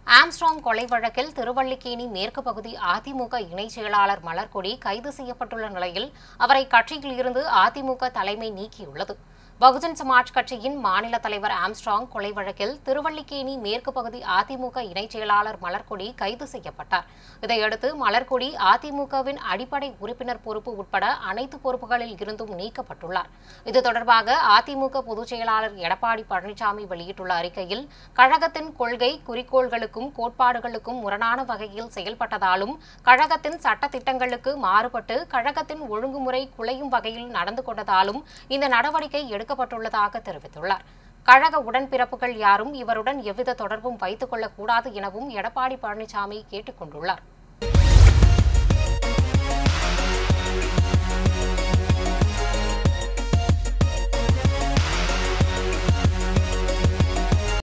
Armstrong கொலை வழக்கில் திருவல்லிக்கேணி மேற்கு பகுதி அதிமுக இணைச் செயலாளர் மலர்கொடி கைது செய்யப்பட்டுள்ள நிலையில் அவரை கட்சியில் இருந்து அதிமுக தலைமை நீக்கியுள்ளது பகுஜன் சமாஜ் கட்சியின் மாநில தலைவர் ஆம்ஸ்ட்ராங் கொலை வழக்கில் திருவல்லிக்கேணி மேற்கு பகுதி அதிமுக இணைச் செயலாளர் மலர்கொடி கைது செய்யப்பட்டார் இதையடுத்து மலர்கொடி அதிமுகவின் அடிப்படை உறுப்பினர் பொறுப்பு உட்பட அனைத்து பொறுப்புகளில் இருந்தும் நீக்கப்பட்டுள்ளார் இது தொடர்பாக அதிமுக பொதுச் செயலாளர் எடப்பாடி பழனிசாமி வெளியிட்டுள்ள அறிக்கையில் கழகத்தின் கொள்கை குறிக்கோள்களுக்கும் கோட்பாடுகளுக்கும் முரணான வகையில் செயல்பட்டதாலும் கழகத்தின் சட்டத்திட்டங்களுக்கு மாறுபட்டு கழகத்தின் ஒழுங்குமுறை குலையும் வகையில் நடந்து கொண்டதாலும் இந்த நடவடிக்கை எடுக்கப்பட்டுள்ளதாக தெரிவித்துள்ளார் கழக உடன்பிறப்புகள் யாரும் இவருடன் எவ்வித தொடர்பும் வைத்துக் கொள்ளக்கூடாது எனவும் எடப்பாடி பழனிசாமி கேட்டுக் கொண்டுள்ளார்